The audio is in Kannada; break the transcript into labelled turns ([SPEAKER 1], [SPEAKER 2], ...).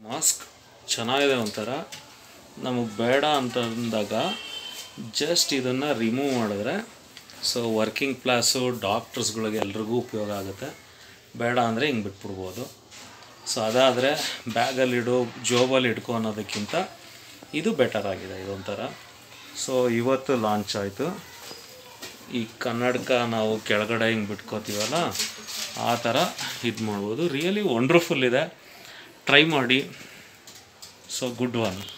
[SPEAKER 1] ಮಾಸ್ಕ್ ಚೆನ್ನಾಗಿದೆ ಒಂಥರ ನಮಗೆ ಬೇಡ ಅಂತ ಅಂದಾಗ ಜಸ್ಟ್ ಇದನ್ನು ರಿಮೂವ್ ಮಾಡಿದ್ರೆ ಸೊ ವರ್ಕಿಂಗ್ ಕ್ಲಾಸು ಡಾಕ್ಟರ್ಸ್ಗಳಿಗೆ ಎಲ್ರಿಗೂ ಉಪಯೋಗ ಆಗುತ್ತೆ ಬೇಡ ಅಂದರೆ ಹಿಂಗೆ ಬಿಟ್ಬಿಡ್ಬೋದು ಸೊ ಅದಾದರೆ ಬ್ಯಾಗಲ್ಲಿಡು ಜೋಬಲ್ಲಿ ಇಟ್ಕೊ ಅನ್ನೋದಕ್ಕಿಂತ ಇದು ಬೆಟರ್ ಆಗಿದೆ ಇದೊಂಥರ ಸೊ ಇವತ್ತು ಲಾಂಚ್ ಆಯಿತು ಈ ಕನ್ನಡಕ ನಾವು ಕೆಳಗಡೆ ಹಿಂಗೆ ಬಿಟ್ಕೋತೀವಲ್ಲ ಆ ಥರ ಇದು ಮಾಡ್ಬೋದು ರಿಯಲಿ ವಂಡರ್ಫುಲ್ ಇದೆ ಟ್ರೈ ಮಾಡಿ ಸೊ ಗುಡ್ ಒನ್